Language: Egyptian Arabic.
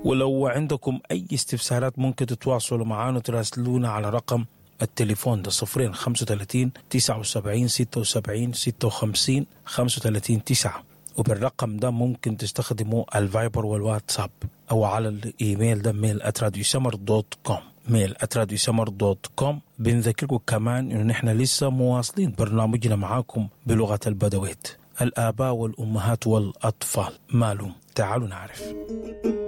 ولو عندكم أي استفسارات ممكن تتواصلوا معنا وتراسلونا على رقم التليفون ده صفرين خمسة وثلاثين تسعة وسبعين ستة وسبعين ستة وخمسين خمسة وثلاثين تسعة وبالرقم ده ممكن تستخدموا الفايبر والواتساب أو على الإيميل ده ميل @راديوسمر دوت كوم ميل @راديوسمر دوت كوم بنذكركم كمان إنه نحن لسه مواصلين برنامجنا معاكم بلغة البدويت الآباء والأمهات والأطفال مالهم تعالوا نعرف